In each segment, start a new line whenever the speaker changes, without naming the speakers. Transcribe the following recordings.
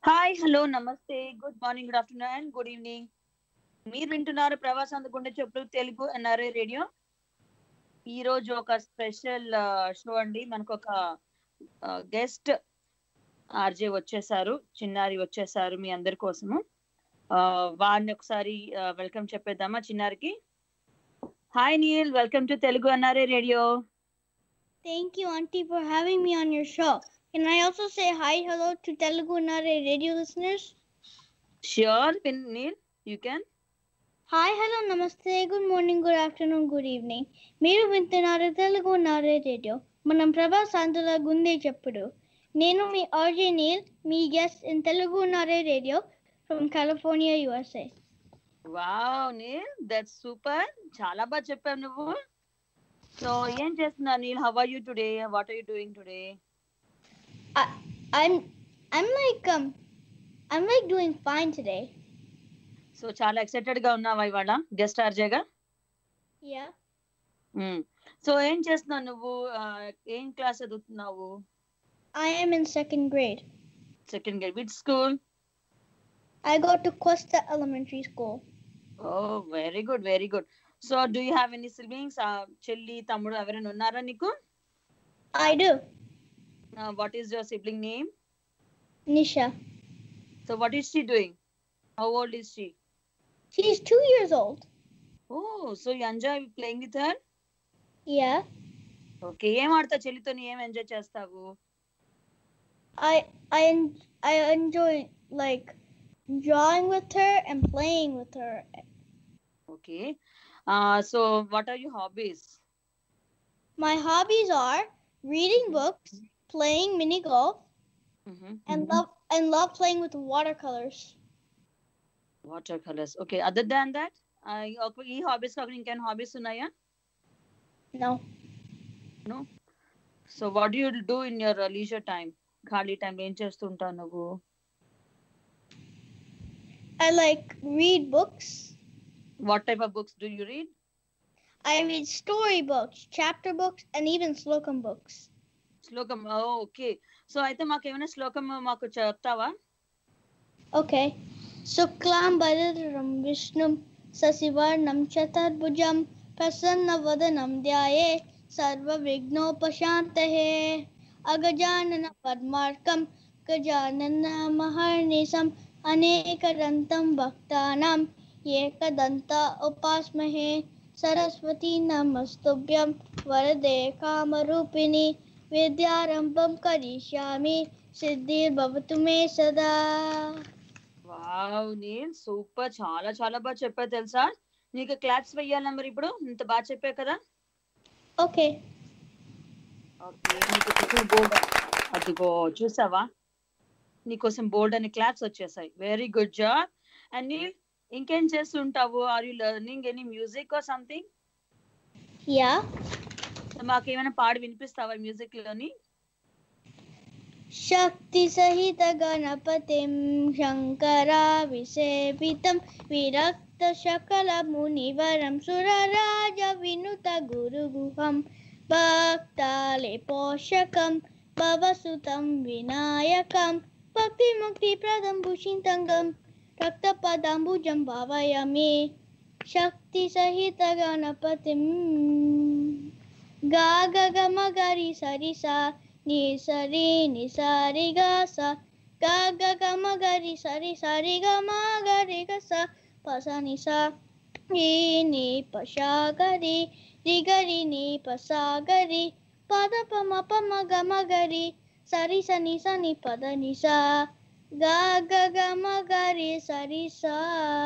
Hi hello namaste good morning good afternoon and good evening మీరు వింటున్నారు ప్రవాసాంత గుండె చెప్పుడు తెలుగు ఎన్ఆర్ఏ రేడియో ఈ రోజు ఒక స్పెషల్ షో అండి మనకు ఒక గెస్ట్ ఆర్జే వచ్చేసారు చిన్నారి వచ్చేసారు మీ అందరి కోసము ఆ, వారిని ఒకసారి వెల్కమ్ చెప్పేద్దామా చిన్నారికి hi Neel welcome to Telugu NRA radio
Thank you, Auntie, for having me on your show. Can I also say hi, hello to Telugu Nare radio listeners?
Sure Neel you can
hi hello namaste good morning good afternoon good evening మీరు వింటున్నారు Telugu Nare radio మనం ప్రభా శాంతుల గుండె చెప్పుడు నేను మీ RJ Neel మీ guest in Telugu Nare radio from California USA
wow Neel that's super చాలా బాగా చెప్పావు నువ్వు సో ఏం చేస్తున్నావు Neel how are you today what are you doing today
I'm I'm like um I'm like doing fine today.
So చాలా ఎక్సైటెడ్ గా ఉన్నావా ఇవాళ గెస్ట్ ఆర్జేగా
Yeah.
సో ఏం చేస్తున్నావు నువ్వు ఆ, ఏం క్లాస్ చదువుతున్నావు
I am in second grade.
Second grade with school
I go to Cuesta Elementary School.
Oh very good very good so do you have any siblings చెల్లి తమ్ముడు ఎవరైనా ఉన్నారా నీకు
I do.
What is your sibling name
Nisha.
So what is she doing how old is she
She's two years old.
Oh so you enjoy playing with her
Yeah.
Okay ఏం ఆడతావు చెల్లితో ఏం enjoy చేస్తావు
I I en- I enjoy like drawing with her and playing with her.
Okay so what are you hobbies
My hobbies are reading books, playing mini golf, and love and love playing with watercolors.
Watercolours okay other than that ఈ hobbies కాకుండా ఇంకేమైనా hobbies ఉన్నాయా
No.
So what you do in your leisure time ఖాళీ time ఏం చేస్తుంటావు నువ్వు
I like read books.
What type of books do you read
I read story books, chapter books, and even slokam books.
శ్లోకం okay so అయితే మాకు ఏమైనా శ్లోకం మాకు చెప్తావా
Okay. Suklam Bharadram Vishnum Sasivarnam Chatarbhujam Prasannavadanam Dhyaye Sarva Vignopashantahe Agajanana Padmarkam Gajanana Maharnisam Anekadantam Bhaktanam Ekadanta Upasmahe Saraswati Namastubhyam Varade Kamarupini Vidyarambam Karishyami Siddhir Bhavatu Me Sada
wow నేను super చాలా చాలా బాగా చెప్పా తెలుసా నీకు క్లాప్స్ వెయ్యాలా మరి ఇప్పుడు ఇంత బాగా చెప్పా కదా
Okay.
ఓకే నీకు బోర్డ్ అదిగో చూసావా నీకోసం బోర్డ్ అని క్లాప్స్ వచ్చేసాయి వెరీ గుడ్ జాబ్ అండ్ నీ ఇంకేం చేస్తుంటావు are you learning any music or something
Yeah.
మాకు ఏమైనా పాడి వినిపిస్తావా మ్యూజిక్ లోని
शक्तिसहितगणपतिं शङ्कराविसेवितं विरक्तशकलमुनिवरं सुरराजविनुतगुरुगुहं भक्तालिपोषकं भवसुतं विनायकं भक्तिमुक्तिप्रदं भूषितङ्गं रक्तपदाम्बुजं भावयामि शक्तिसहितगणपतिं गा ग म गरि सरि सा नि सरि नि सारि ग स ग ग ग म गरि सरि सरि ग म गरि ग स प स नि सा रि नि प श गरि रि गरि नि प स गरि प द प म प म ग म गरि सरि स नि स नि प द नि सा ग ग ग म गरि सरि सा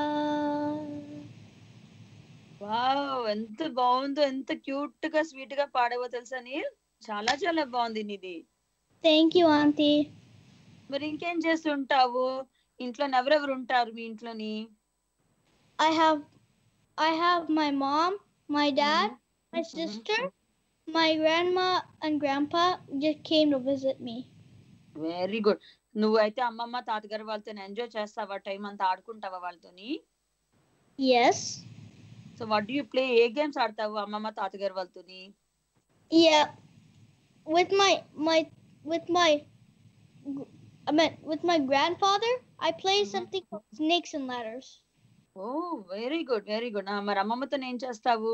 వావ్ ఎంత బాగుందో ఎంత క్యూట్ గా స్వీట్ గా పాడవో తెలుసా నీ చాలా చాలా బాగుంది నీది
Thank you, Auntie.
మరి ఇంకేం చేస్తుంటావు ఇంట్లో ఎవరెవరు ఉంటారు మీ ఇంట్లోని
I have I have my mom, my dad, my
Mhm.
sister, my grandma and grandpa just came to visit me.
Very good నువ్వు అయితే అమ్మమ్మ తాతగారు వాళ్ళతో ఎంజాయ్ చేస్తావా టైం అంతా ఆడుకుంటావా వాళ్ళతోని
Yes.
So what you play ఏ గేమ్స్ ఆడతావు అమ్మమ్మ తాతగారు వాళ్ళతోని
Yeah. With my my with my I meant with my grandfather, I play
Mhm.
something called snakes and ladders.
Oh very good very good మరి అమ్మమ్మతో ఏం చేస్తావు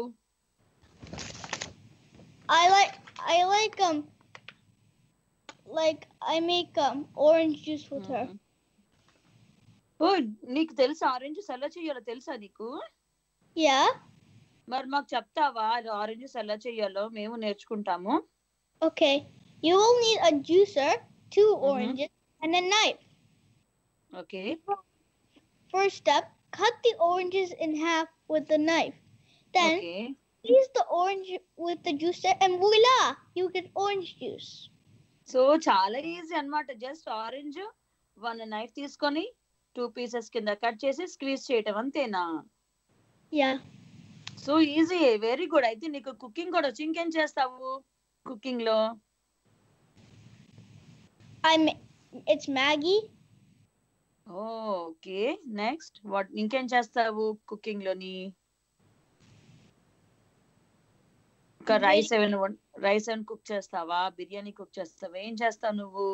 I like I like um like I make um orange juice with her.
ఓ నీకు తెలుసా orange ఎలా చేయాలో తెలుసా నీకు
Yeah.
మరి మాకు చెప్తావా ఆరెంజ్ ఎలా చేయాలో మేము నేర్చుకుంటాము
Okay. You will need a juicer, 2
Mhm.
oranges, and a knife.
Okay
First step, cut the oranges in half with the knife. Then
okay
squeeze the orange with the juicer and voila, you get orange juice.
So చాలా easy అన్నమాట just orange one knife తీసుకొని two pieces కింద cut చేసి squeeze చేయటం అంతేనా
Yeah.
So easy very good అయితే నీకు cooking కూడా వచ్చి ఇంకేం చేస్తావు కుకింగ్ లో
I ma- it's Maggie.
Okay next what ఇంకేం చేస్తావు కుకింగ్ లోని ఇంకా రైస్ ఏమైనా రైస్ ఏమైనా కుక్ చేస్తావా బిర్యానీ కుక్ చేస్తావా ఏం చేస్తావు నువ్వు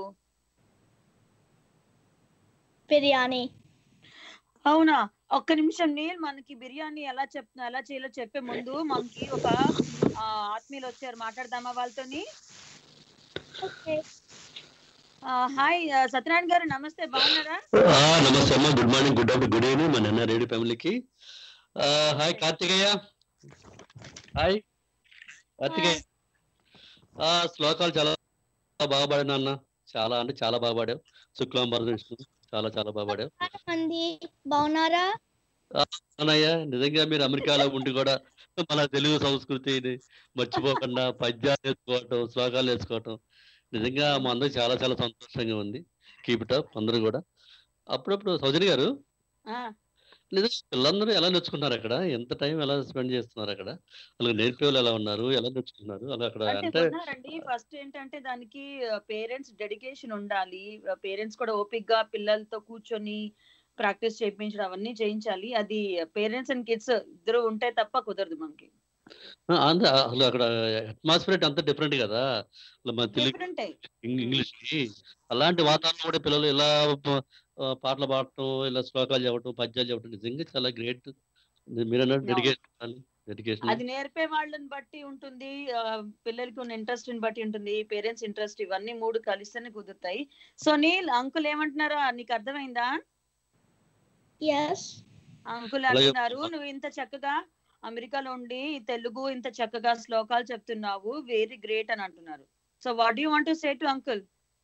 Biryani.
అవునా ఒక్క నిమిషం నీల్ మనకి బిర్యానీ ఎలా చెప్తున్నా ఎలా చేయాలో చెప్పే ముందు మనకి ఒక ఆ, ఆత్మీయులు వచ్చారు మాట్లాడదామా వాళ్ళతోని
Okay.
ఆ, హాయ్ ఆ, సత్యనారాయణ గారు నమస్తే బాగున్నారా
ఆ, నమస్తే అమ్మా good morning good after good evening మా నాన్న రేడియో ఫ్యామిలీకి ఆ, హాయ్ కార్తికేయ హాయ్ కార్తికేయ ఆ శ్లోకాలు చాలా బాగా పాడావు నాన్న చాలా అంటే చాలా బాగా పాడావు శుక్లం భరతకృష్ణ చాలా చాలా బాగా పాడావు
మంది బాగున్నారా
అన్నయ్య నిజంగా మీరు అమెరికాలో ఉండి కూడా మన తెలుగు సంస్కృతిని మర్చిపోకుండా పద్యాలు నేర్చుకోవటం శ్లోకాలు నేర్చుకోవటం నిజంగా మా అందరికి చాలా చాలా సంతోషంగా ఉంది కీప్ ఇట్ అప్ అందరూ కూడా అప్పుడప్పుడు సౌజని గారు
ఆ,
నిజంగా పిల్లలందరూ ఎలా నేర్చుకుంటున్నారు అక్కడ ఎంత టైం ఎలా స్పెండ్ చేస్తున్నారు అక్కడ అలా నేర్పే వాళ్ళు ఎలా ఉన్నారు ఎలా నేర్చుకుంటున్నారు అలా అక్కడ
అంటే
అంటే
ఉన్నారండి ఫస్ట్ ఏంటంటే దానికి పేరెంట్స్ డెడికేషన్ ఉండాలి పేరెంట్స్ కూడా ఓపిక్ గా పిల్లలతో కూర్చొని ప్రాక్టీస్ చేయించడం అవన్నీ చేయించాలి అది పేరెంట్స్ అండ్ కిడ్స్ ఇద్దరు ఉంటే తప్ప కుదరదు మనకి
ఆ, అంత అసలు అక్కడ అట్మాస్ఫియర్ అంతా డిఫరెంట్ కదా అసలు మన తెలుగు
డిఫరెంట్
ఇంగ్- ఇంగ్లీష్ కి అలాంటి వాతావరణం కూడా పిల్లలు ఇలా ప- ఆ, పాటలు పాడటం ఇలా శ్లోకాలు చెప్పడం పద్యాలు చెప్పడం నిజంగా చాలా గ్రేట్ మీరు అన్నట్టు
అవును.
డెడికేషన్ డెడికేషన్
అది నేర్పే వాళ్ళని బట్టి ఉంటుంది ఆ, పిల్లలకి ఉన్న ఇంట్రెస్ట్ బట్టి ఉంటుంది పేరెంట్స్ ఇంట్రెస్ట్ ఇవన్నీ మూడు కలిస్తేనే కుదురుతాయి సో నీల్ అంకుల్ ఏమంటున్నారా నీకు అర్థమైందా
ఎస్
అంకుల్
అలాగే.
అంటున్నారు నువ్వు ఇంత చక్కగా అమెరికాలో ఉండి తెలుగు ఇంత చక్కగా శ్లోకాలు చెప్తున్నావు వెరీ గ్రేట్ అని అంటున్నారు so what you want to say to uncle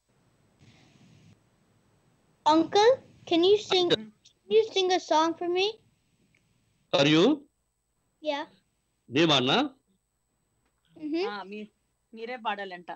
Uncle, can you sing can you sing a song for me?
Are you
Yeah.
నేమన్నా
Mm-hmm.
మీరే పాడాలంట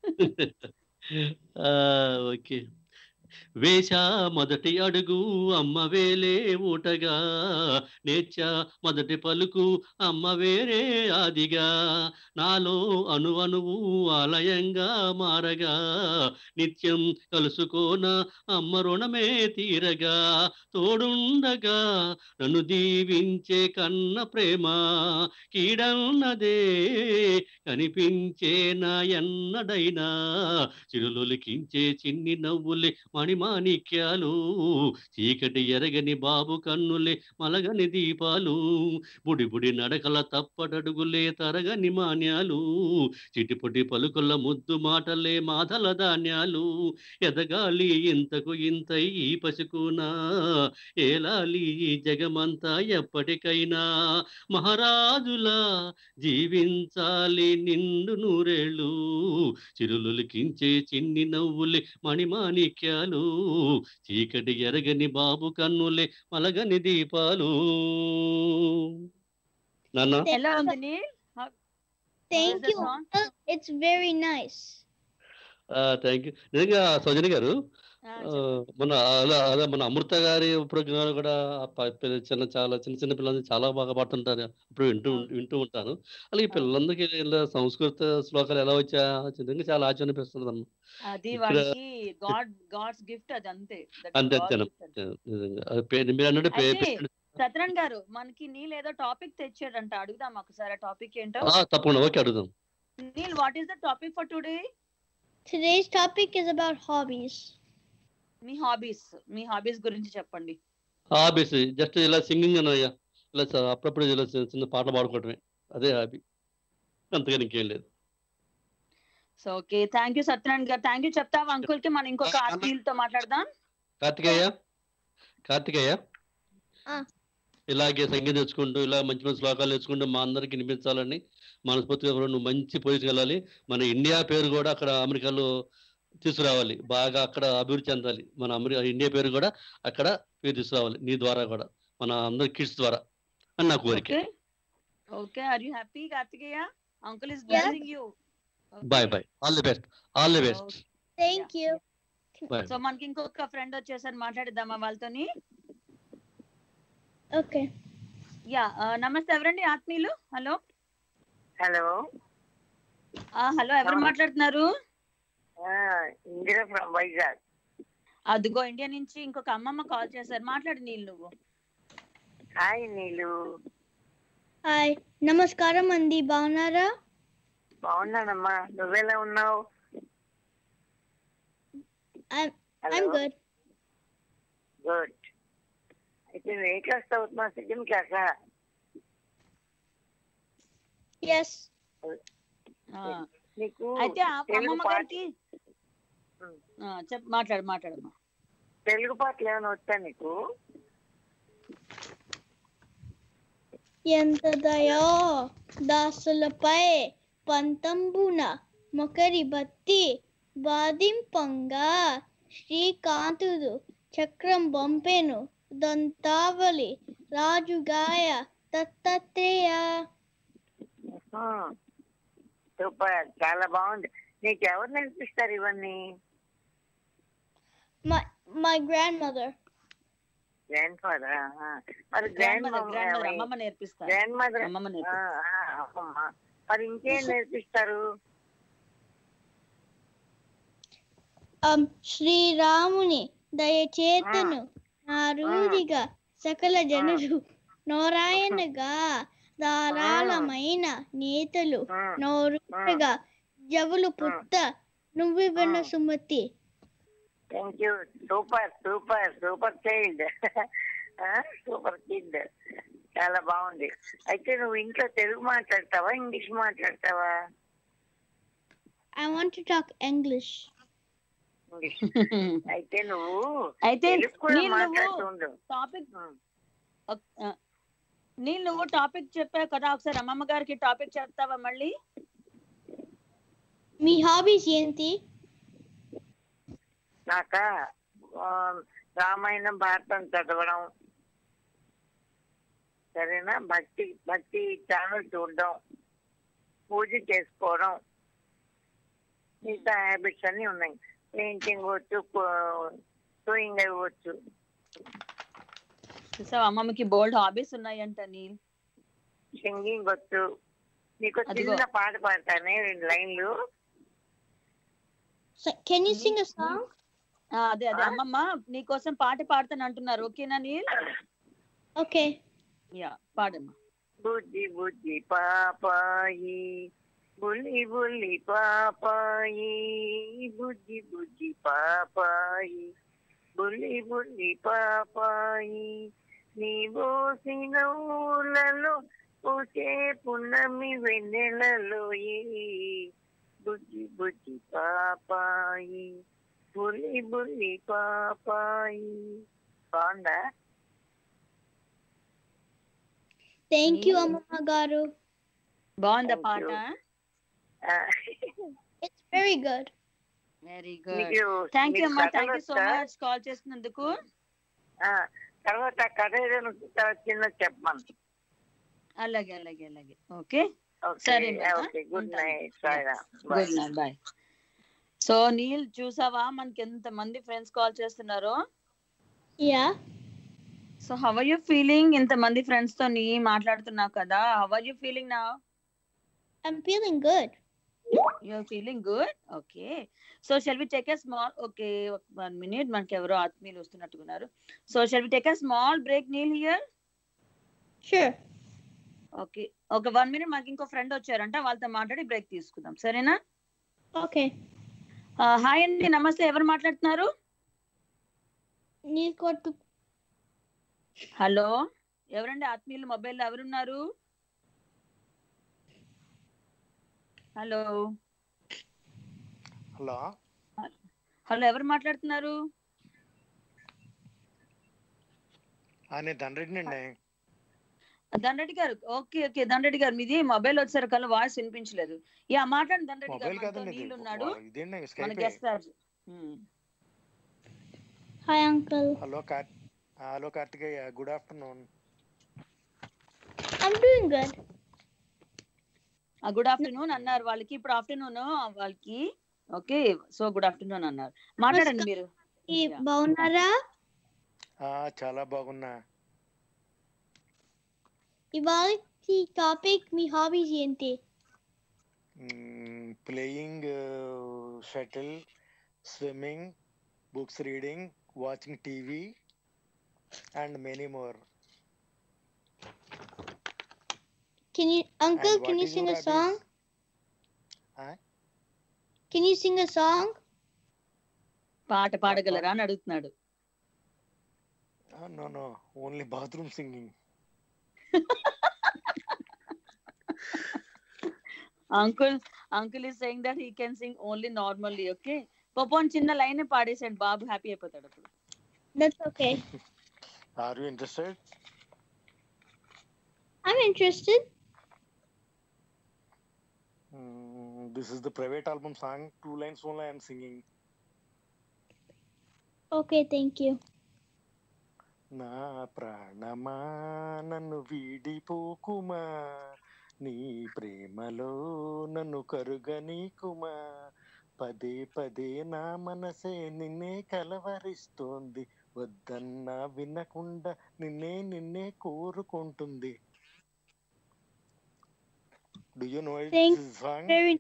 ఓకే వేశా మొదటి అడుగు అమ్మ వేలే ఊటగా నేర్చా మొదటి పలుకు అమ్మ వేరే ఆదిగా నాలో అణు అణువు ఆలయంగా మారగా నిత్యం కలుసుకోన అమ్మ రుణమే తీరగా తోడుండగా నన్ను దీవించే కన్న ప్రేమ కీడన్నదే కనిపించే నా ఎన్నడైనా చిరులొలికించే చిన్ని నవ్వులే మణిమాణిక్యాలు చీకటి ఎరగని బాబు కన్నులే మలగని దీపాలు బుడి బుడి నడకల తప్పటడుగులే తరగని మాన్యాలు చిటిపుటి పలుకుల ముద్దు మాటలే మాటల ధాన్యాలు ఎదగాలి ఇంతకు ఇంత ఈ పసుకునా ఏలాలి ఈ జగమంతా ఎప్పటికైనా మహారాజులా జీవించాలి నిండు నూరేళ్ళు చిరులులికించే చిన్ని నవ్వులే మణిమాణిక్యాలు చీకటి ఎరగని బాబు కన్నులే మలగని దీపాలు నాన్న
ఎలా ఉంది Neel
Thank
the
you,
song?
Uncle. It's very nice.
Thank you నిజంగా సౌజని గారు
ఆ,
ఆ, మన అలా అలా మన అమృత గారి ప్రోగ్రాం కూడా ఆ ప- పిల్ల- చిన్న చాలా చిన్న చిన్న పిల్లలు చాలా బాగా పాడుతుంటారు ఇప్పుడు వింటూ
అవును.
వింటూ ఉంటాను అలాగే పిల్లలందరికీ ఇలా సంస్కృత శ్లోకాలు ఎలా వచ్చా నిజంగా చాలా ఆశ్చర్యం అనిపిస్తుంది అమ్మ
అది
ఇక్కడ-
వాళ్ళకి గాడ్ గాడ్స్ గిఫ్ట్ అది అంతే That is
అంతే,
God's
అంతేనా?
gift అది.
నిజంగా అది పే- మీరు అన్నట్టు పే-
అయితే
పే-
సత్యనారాయణ గారు మనకి నీల్ ఏదో టాపిక్ తెచ్చాడంట అడుగుదాం ఒకసారి టాపిక్ ఏంటో
ఆ, తప్పకుండా ఓకే అడుగుదాం
Neel what is the topic for today
Today's topic is about hobbies.
మీ హాబీస్ మీ హాబీస్ గురించి చెప్పండి
హాబీస్ జస్ట్ ఇలా సింగింగ్ అన్నయ్య ఇలా చ- అప్పుడప్పుడు ఇలా చిన్న చిన్న పాటలు పాడుకోవటమే అదే హాబీ అంతగా ఇంకేం లేదు
so okay thank you Satyanarayana garu thank you చెప్తావా అంకుల్ కి మనం ఇంకొక
ఆ,
ఆత్మీయులతో మాట్లాడదాం
కార్తికేయ కార్తికేయ
ఆ.
ఇలాగే సంగీతం తెచ్చుకుంటూ ఇలా మంచి మంచి శ్లోకాలు తెచ్చుకుంటూ మా అందరికి వినిపించాలని మనస్ఫూర్తిగా కూడా నువ్వు మంచి పొజిషన్ వెళ్ళాలి మన ఇండియా పేరు కూడా అక్కడ అమెరికాలో తీసుకురావాలి బాగా అక్కడ అభివృద్ధి చెందాలి మన అమెరికా ఇండియా పేరు కూడా అక్కడ పేరు తీసుకురావాలి నీ ద్వారా కూడా మన అందరి కిడ్స్ ద్వారా అని నా కోరిక
okay okay are you happy Karthikeya uncle is
Yeah.
Blessing you
bye bye all the best all the best
thank you
bye
so మనకి ఇంకొక ఫ్రెండ్ వచ్చేసరి మాట్లాడిద్దామా వాళ్ళతోని
ఓకే
యా నమస్తే ఎవరండి ఆత్మీయులు హలో
హలో
హలో ఎవరు
ఆ.
మాట్లాడుతున్నారు
ఇందిరా ఫ్రమ్ వైజాగ్
అదిగో ఇండియా నుంచి ఇంకొక అమ్మమ్మ కాల్ చేశారు మాట్లాడు నీళ్ళు నువ్వు
హాయ్ నీలు
హాయ్ నమస్కారం అండి బాగున్నారా
బాగున్నానమ్మా నువ్వెలా ఉన్నావు
ఐమ్
హలో
గుడ్
గుడ్ అయితే నువ్వు ఏ క్లాస్ చదువుతున్నావు సెకండ్ క్లాసా
ఎస్
ఆ,
నీకు
అయితే ఆ
తెలుగు
అమ్మమ్మ
పాట
గారికి
ఉమ్.
ఆ, చెప్పు మాట్లాడు మాట్లాడమ్మా
తెలుగు పాటలు ఏమైనా వచ్చా నీకు
ఎంత దయో దాసులపై పంతంబున మొకరి బత్తి బాధింపంగా శ్రీకాంతుడు చక్రం బొంపెను దంతావళి రాజుగాయ దత్తాత్రేయ
సూపర్ చాలా బాగుంది నీకు ఎవరు నేర్పిస్తారు ఇవన్నీ
my my grandmother
grandfather మరి
grand

grandmother grandmother అమ్మమ్మ నేర్పిస్తారు
గ్రాండ్ మదర్
అమ్మమ్మ నేర్పిస్తారు
అమ్మమ్మ మరి ఇంకేం నేర్పిస్తారు
um శ్రీరాముని దయచేతను నారూరిగా సకల జనులు నోరాయణగా ధారాళమైన నేతలు
ఉమ్,
నోరుగా జవులు పుట్ట నువ్వివ్వన
ఆ.
Sumathi
thank you super super super child super kid చాలా బాగుంది అయితే నువ్వు ఇంట్లో తెలుగు మాట్లాడతావా ఇంగ్లీష్ మాట్లాడతావా
I want to talk English
English అయితే నువ్వు
అయితే
తెలుగు కూడా
నీళ్ళు
మాట్లాడుతూ
నువ్వు
ఉండు
టాపిక్
ఉమ్.
నీళ్ళు నువ్వు టాపిక్ చెప్పావు కదా ఒకసారి అమ్మమ్మ గారికి టాపిక్ చెప్తావా మళ్ళీ
మీ హాబీస్ ఏంటి
నాక ఆ, రామాయణం భారతం చదవడం సరేనా భక్తి భక్తి ఛానల్ చూడడం పూజ చేసుకోవడం మిగతా హ్యాబిట్స్ అన్ని ఉన్నాయి పెయింటింగ్ వచ్చు సూయింగ్ అవ్వచ్చు
చూసావు అమ్మమ్మకి బోల్డ్ హాబీస్ ఉన్నాయంట నీల్
సింగింగ్ వచ్చు నీకు
అదిగో.
చిన్న పాట పాడతానే రెండు లైన్లు
can you sing a song
ఆ, అదే అదే
ఆ?
అమ్మమ్మ నీకోసం పాట పాడతాను అంటున్నారు ఓకేనా నీల్
ఓకే
యా పాడమ్మా
బుజ్జి బుజ్జి పాపాయి బుల్లి బుల్లి పాపాయి బుజ్జి బుజ్జి పాపాయి బుల్లి బుల్లి పాపాయి నీ బోసిన ఊళ్ళలో పూసే పున్నమి వెన్నెలలో బుజ్జి బుజ్జి పాపాయి బుల్లి బుల్లి పాపాయి బాగుందా
థ్యాంక్ యూ
నీల్.
అమ్మమ్మ గారు
బాగుందా
Thank
పాట
you. ఆ,
it's very good
very good
నీకు
థ్యాంక్ యూ
నీకు
అమ్మా
కథలు
థ్యాంక్ యూ సో
వచ్చా?
మచ్ కాల్ చేసినందుకు
ఆ, తర్వాత కథ ఏదైనా తర్వాత చిన్న చెప్పమను
అలాగే అలాగే అలాగే ఓకే
ఓకే
సరే మేడం.
ఓకే గుడ్
ఉంటాను.
నైట్ సాయిరా
good night bye so Neel చూసావా మనకి ఎంత మంది ఫ్రెండ్స్ కాల్ చేస్తున్నారో
yeah
so how are you feeling ఇంత మంది ఫ్రెండ్స్ తో నీ మాట్లాడుతున్నావు కదా హౌ ఆర్ యూ ఫీలింగ్ నా
I'm feeling good
you're feeling good okay so shall we take a small okay one minute మనకి ఎవరో ఆత్మీయులు వస్తున్నట్టున్నారు so shall we take a small break Neel here
sure
okay ఒక వన్ మినిట్ మనకి ఇంకో friend వచ్చారంట వాళ్ళతో మాట్లాడి బ్రేక్ తీసుకుందాం సరేనా
ఓకే
హాయ్ అండి నమస్తే ఎవరు మాట్లాడుతున్నారు
నీళ్ళు కొట్టు
హలో ఎవరండి ఆత్మీయులు మొబైల్లో ఎవరున్నారు హలో
హలో
హలో ఎవరు మాట్లాడుతున్నారు
ఆ, నేను దండ్రెడ్డి అండి
దండరెడ్డి గారు ఓకే ఓకే దండరెడ్డి గారు మీది మొబైల్ వచ్చారు కల్లా వాయిస్ వినిపించలేదు యా మాట్లాడండి దండరెడ్డి గారు
మొబైల్
మనతో
కాదండి ఇది
నీళ్ళు ఉన్నాడు
వా- ఇదేంటి
మన
Skype
guest sir
hi uncle
hello కార్ hello Karthikeya good afternoon
I'm doing good
good afternoon అన్నారు వాళ్ళకి ఇప్పుడు ఆఫ్టర్నూన్ వాళ్ళకి ఓకే సో గుడ్ ఆఫ్టర్నూన్ అన్నారు మాట్లాడండి మీరు
ఈ
Yeah.
బాగున్నారా
చాలా బాగున్నా
ఇవాళ టాపిక్ మీ హాబీస్ ఏంటి
playing shuttle swimming books reading watching TV and many more
can you uncle
And
can
what
you
is
sing
your
a song
Huh?
Can you sing a song
పాట పాడగలరా అని అడుగుతున్నాడు
no no only bathroom singing
uncle uncle is saying that he can sing only normally okay పాపం చిన్న line పాడేసాడు బాబు happy అయిపోతాడు అప్పుడు
that's okay
are you interested
I'm interested
this is the private album song two lines only I'm singing
okay thank you
నా ప్రాణమా నన్ను వీడిపోకుమా నీ ప్రేమలో నన్ను కరుగనీకుమా పదే పదే నా మనసే నిన్నే కలవరిస్తోంది వద్దన్నా వినకుండా నిన్నే నిన్నే కోరుకుంటుంది do you know
Thank
song
very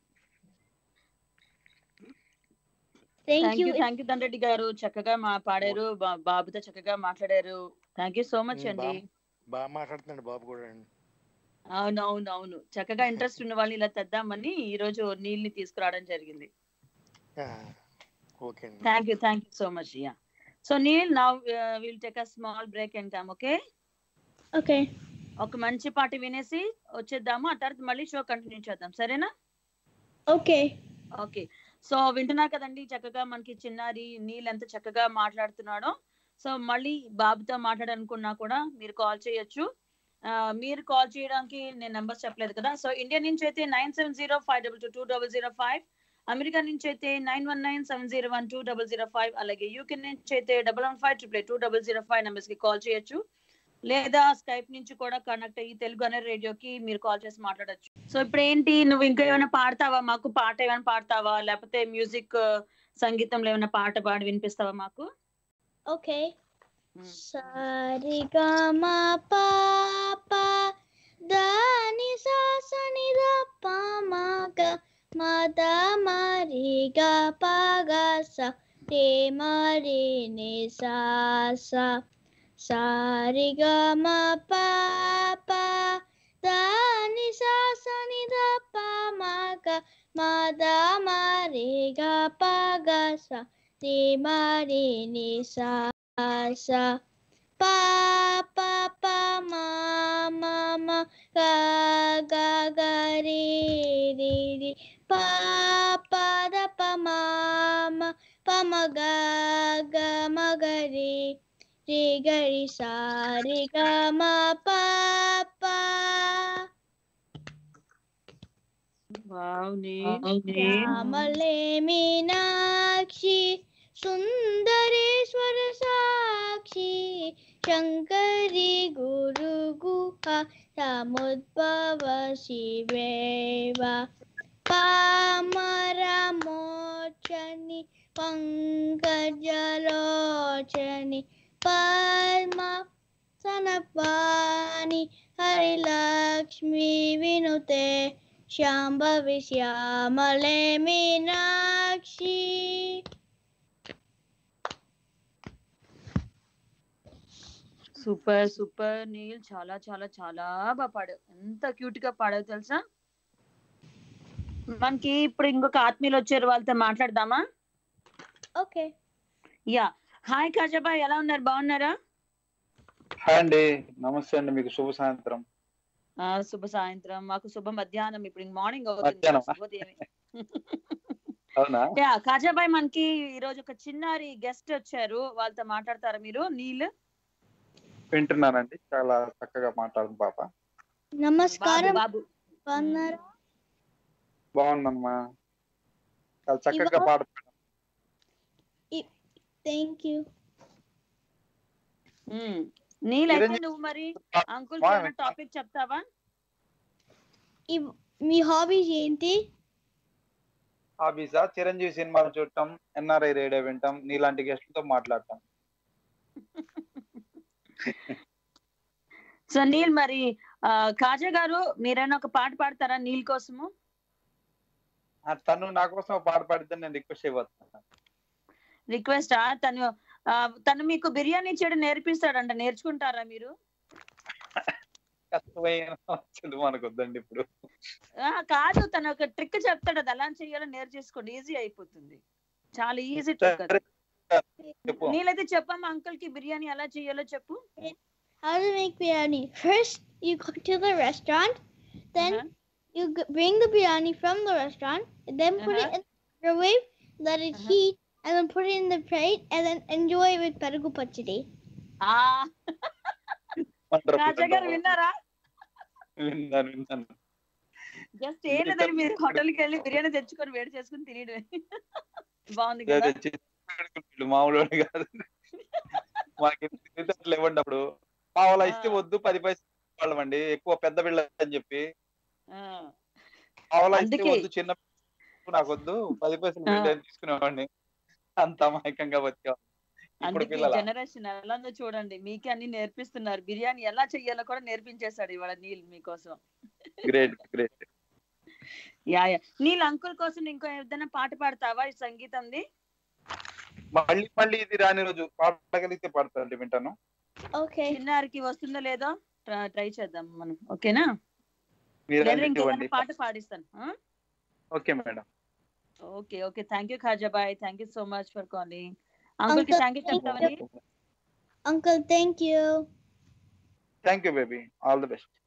thank
thank
you
you thank you Dandreddy గారు చక్కగా మా పాడారు బా- బాబుతో చక్కగా మాట్లాడారు thank you so much
Mm,
అండి
బాగా మాట్లాడుతున్నాడు బాబు కూడా అండి
అవును అవును అవును చక్కగా ఇంట్రెస్ట్ ఉన్న వాళ్ళని ఇలా తెద్దామని ఈ రోజు నీళ్ళని తీసుకురావడం జరిగింది
ఓకే అండి
thank you thank you so much yeah so Neel now will take a small break and come okay
okay
ఒక మంచి పాట వినేసి వచ్చేద్దాము ఆ తర్వాత మళ్ళీ షో కంటిన్యూ చేద్దాం సరేనా
ఓకే
ఓకే సో వింటున్నారు కదండి చక్కగా మనకి చిన్నారి నీళ్ళు ఎంత చక్కగా మాట్లాడుతున్నాడో సో మళ్ళీ బాబుతో మాట్లాడాలనుకున్నా కూడా మీరు కాల్ చేయొచ్చు ఆ, మీరు కాల్ చేయడానికి నేను నెంబర్ చెప్పలేదు కదా సో ఇండియా నుంచి అయితే nine seven zero five double two two double zero five America నుంచి అయితే nine one nine seven zero one two double zero five అలాగే యూకే నుంచి అయితే double one five triple two double zero five numbers కి call చేయొచ్చు లేదా Skype నుంచి కూడా కనెక్ట్ అయ్యి తెలుగు అనే రేడియోకి మీరు కాల్ చేసి మాట్లాడొచ్చు సో ఇప్పుడు ఏంటి నువ్వు ఇంకా ఏమైనా పాడతావా మాకు పాట ఏమైనా పాడతావా లేకపోతే మ్యూజిక్ సంగీతంలో ఏమైనా పాట పాడి వినిపిస్తావా మాకు
ఓకే
మ్మ్.
సరిగమ పాప దాని సాసని ద పామగ మద మరి గ పగ స రే మరి ని సా సా సరిగమ పాప దాని సాసని ద పామగ మద మరి గ పగ స రే మరి ని సా sa pa pa pa ma ma ma ga ga ga ri ri ri pa pa da pa ma ma pa ma ga ga ma ga ri ri ga ri sa ri ga ma pa pa
wow
శ్యామలే మీనాక్షి సుందరేశ్వర సాక్షి శంకరి గురు గుహ సముద్భవ శివేవ పామరమోచని పంకజలోచని పద్మ సనపాని హరిలక్ష్మి వినుతే శాంభవి శ్యామలే మీనాక్షి
సూపర్ సూపర్ నీల్ చాలా చాలా చాలా బాగా పాడావు ఎంత క్యూట్ గా పాడావు తెలుసా మనకి ఇప్పుడు ఇంకొక ఆత్మీయులు వచ్చారు వాళ్ళతో మాట్లాడదామా
ఓకే
యా హాయ్ కాజాబాయ్ ఎలా ఉన్నారు బాగున్నారా
హాయ్ అండి నమస్తే అండి మీకు శుభ సాయంత్రం
ఆ, శుభ సాయంత్రం మాకు శుభ మధ్యాహ్నం ఇప్పుడు మార్నింగ్ అవుతుంది
మధ్యాహ్నం.
శుభోదయమే.
అవునా
యా కాజాబాయ్ మనకి ఈ రోజు ఒక చిన్నారి గెస్ట్ వచ్చారు వాళ్ళతో మాట్లాడతారా మీరు నీల్
వింటున్నానండి చాలా చక్కగా మాట్లాడుతుంది పాప
బాబు
నమస్కారం
బాబు
బాగున్నారా
బాగుందమ్మా చాలా చక్కగా
ఇవ్వ-
పాట
థ్యాంక్ యూ
ఉమ్. నీల్ అయితే
చిరంజీవి-
నువ్వు మరి అంకుల్
మా-
టాపిక్ చెప్తావా
మీ హాబీస్ ఏంటి
హాబీసా చిరంజీవి సినిమాలు చూడటం ఎన్ఆర్ఐ రేడియో వింటాం నీలాంటి గెస్ట్లతో మాట్లాడటం
సో నీల్ మరి ఆ, కాజా గారు మీరైనా ఒక పాట పాడతారా నీల్ కోసము
ఆ, తను నా కోసం ఒక పాట పాడితే నేను రిక్వెస్ట్ అయిపోతున్నాను
రిక్వెస్ట్ తను ఆ, తను మీకు బిర్యానీ చేయడం నేర్పిస్తాడంట నేర్చుకుంటారా మీరు
కష్టమైన వచ్చింది మనకు వద్దండి ఇప్పుడు
ఆ, కాదు తను ఒక ట్రిక్ చెప్తాడు అది ఎలా చేయాలో నేర్చేసుకోండి ఈజీ అయిపోతుంది చాలా ఈజీ ట్రిక్
సరే,
అది
చెప్పు
నీళ్ళైతే చెప్పమ్మా అంకుల్ కి బిర్యానీ ఎలా చేయాలో చెప్పు
How to make biryani? First, you go to the restaurant, then
Uh-huh.
you g- bring the biryani from the restaurant, and then put it
Uh-huh.
in the microwave, let it
Uh-huh.
heat, and then put it in the plate, and then enjoy it with perugu pachadi.
ఆ
Wonderful,
రాజా గారు
wonderful.
విన్నారా
విన్నాను విన్నాను
just ఏం లేదని మీరు హోటల్కి వెళ్ళి బిర్యానీ తెచ్చుకొని వేడి చేసుకుని తినేయడమే బాగుంది కదా
అదే చేసి పెట్టుకుంటాడు, మామూలు వాడు కాదు మాకు తెలివితేటలు ఇవ్వండి అప్పుడు పావులా ఇస్తే
ఆ.
వద్దు పది పైసలు వాళ్ళమండి ఎక్కువ పెద్ద బిళ్ళ అని చెప్పి
ఆ,
పావులా ఇస్తే
అందుకే.
వద్దు చిన్న నాకు వద్దు పది పైసలు
ఆ.
బిళ్ళ అని తీసుకునేవాడిని అంత అమాయకంగా బతికేవాడిని ఇప్పుడు
అందుకే
పిల్లల
జనరేషన్ ఎలా ఉందో చూడండి మీకే అన్ని నేర్పిస్తున్నారు బిర్యానీ ఎలా చెయ్యాలో కూడా నేర్పించేశాడు ఇవాళ నీల్ మీకోసం
great great
yeah yeah Neel uncle కోసం ఇంకో ఏదైనా పాట పాడతావా ఈ సంగీతంది
మళ్ళీ మళ్ళీ ఇది రాని రోజు పాడగలిగితే పాడతానండి వింటాను
Okay.
చిన్నారికి వస్తుందో లేదో ట్రై చేద్దాం మనం ఓకేనా
మీరు
లేదా
అన్ని
ఇంకేదైనా
ఇవ్వండి
పాట పాడిస్తాను
okay madam
okay okay thank you Khajabhai thank you so much for calling uncle కి
Uncle,
థ్యాంక్ యూ
thank
చెప్తావని
Uncle, thank you.
Thank you baby all the best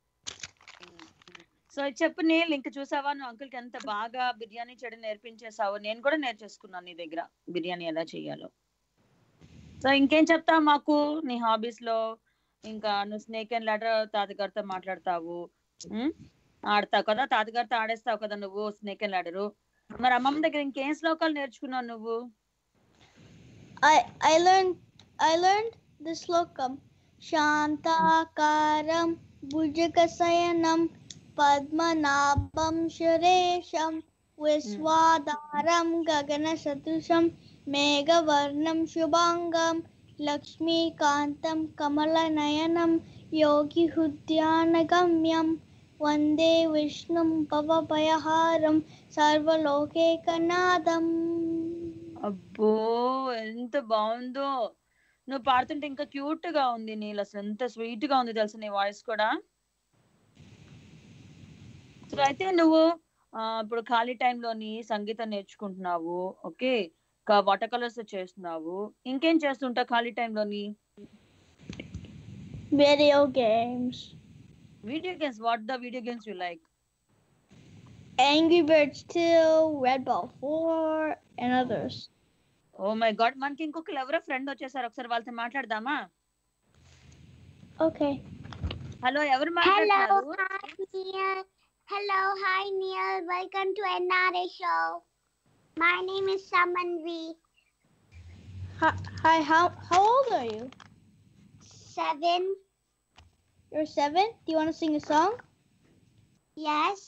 so చెప్పు నీల్ ఇంక చూసావా నువ్వు అంకుల్ కి ఎంత బాగా బిర్యానీ చేయడం నేర్పించేసావు నేను కూడా నేర్చేసుకున్నాను నీ దగ్గర బిర్యానీ ఎలా చేయాలో సో ఇంకేం చెప్తావు మాకు నీ హాబీస్ లో ఇంకా నువ్వు స్నేక్ అండ్ లాడర్ తాతగారితో మాట్లాడతావు ఉమ్? ఆడతావు కదా తాతగారితో ఆడేస్తావు కదా నువ్వు స్నేక్ అండ్ లాడరు మరి అమ్మమ్మ దగ్గర ఇంకేం శ్లోకాలు నేర్చుకున్నావు నువ్వు
I I learned I learned the slokam. Shantakaram bhujagasayanam padmanabham sharesham viswadaram gaganasadusham meghavarnam shubhangam Lakshmikantham కమలనయనం యోగి హృద్యానగమ్యం వందే విష్ణుం భవభయహారం సర్వలోకేకనాదం
అబ్బో ఎంత బాగుందో నువ్వు పాడుతుంటే ఇంకా క్యూట్ గా ఉంది నీళ్ళు అసలు ఎంత స్వీట్ గా ఉంది తెలుసు నీ వాయిస్ కూడా సో అయితే నువ్వు ఆ, ఇప్పుడు ఖాళీ టైంలోని సంగీతం నేర్చుకుంటున్నావు ఓకే వాటర్ కలర్స్ చేస్తున్నావు ఇంకేం చేస్తుంటావు ఖాళీ టైంలోని
Video games.
Video games what the video games you like
Angry Birds 2, Red Ball 4, and others.
Oh my god మనకి ఇంకొకరు ఎవరో ఫ్రెండ్ వచ్చేసారు ఒకసారి వాళ్ళతో మాట్లాడదామా
Okay.
హలో ఎవరు
Hello,
మాట్లాడుతున్నారు
hi Neil. Hello, hi Neil. Welcome to NRA show. My name is Saman V.
Hi, hi how, how old are you?
Seven.
You're seven? Do you want to sing a song?
Yes.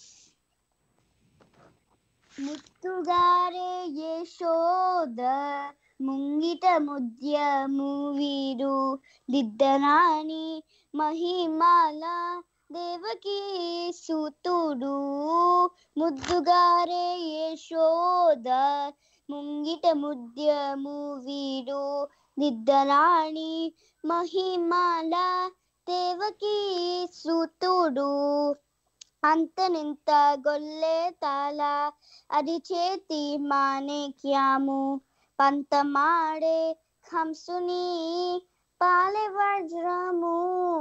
ముత్తుగారే యశోద ముంగిట ముద్యము వీరు దిద్దనాని మహిమాల దేవకి సూతుడు ముద్దుగారే యశోద ముంగిట ముద్యము వీరు దిద్దనాని మహిమాల దేవకి సూతుడు అంతనింత గొల్లే తాల అది చేతి మాణిక్యము పంతమాడే కంసుని పాలె వజ్రము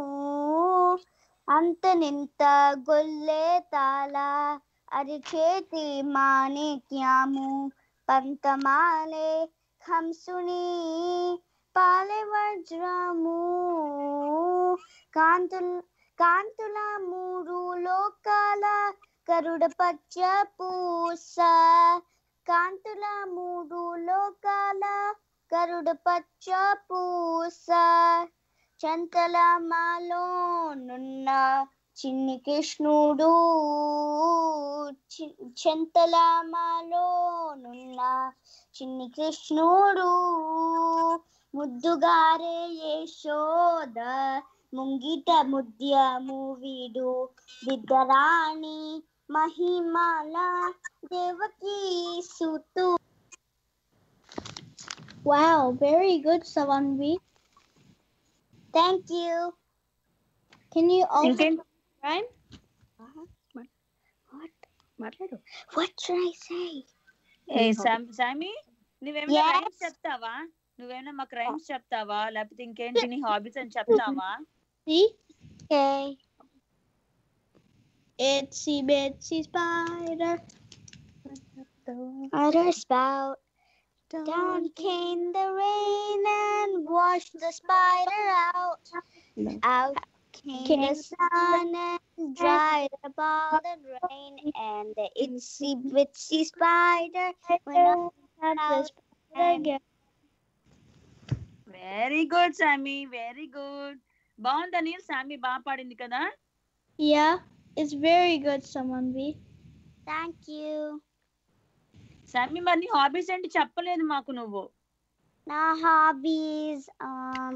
అంత నింత గొల్లె తాళ అరిచేతి మాణిక్యము పంతమాలే కంసుని పాలె వజ్రము కాంతుల్ కాంతుల మూడు లోకాల గరుడ పచ్చ పూస కాంతుల మూడు లోకాల గరుడ పచ్చ పూస చంతల మాలో నున్న చిన్ని కృష్ణుడు చి- చెంతల మాలో నున్న చిన్ని కృష్ణుడు ముద్దుగారే యశోద ముంగిట ముద్యము వీడు విద్యరాణి మహిమల దేవకి సుతు
Wow, very good, Savanvi.
Thank you
Can you also
ఇంకేంటి
rhyme?
మాట్లాడు వాట్ షుడ్ ఐ సే
ఏ శామ్- శామి నువ్వేమైనా
Yes.
రైమ్స్ చెప్తావా నువ్వేమైనా మాకు రైమ్స్ చెప్తావా లేకపోతే ఇంకేంటి నీ హాబీస్ అని చెప్తావా
See?
Okay
Itsy bitsy spider.
Utter spout. Down came the rain and washed the spider out. Out came the sun and dried up all the rain. And the itsy bitsy spider went out again.
Very good Sami very good బాగుందా నీల్ సామి బాగా పాడింది కదా
Yeah, it's very good, Savanvi.
Thank you.
సామి మరి నీ hobbies ఏంటి చెప్పలేదు మాకు నువ్వు
నా hobbies um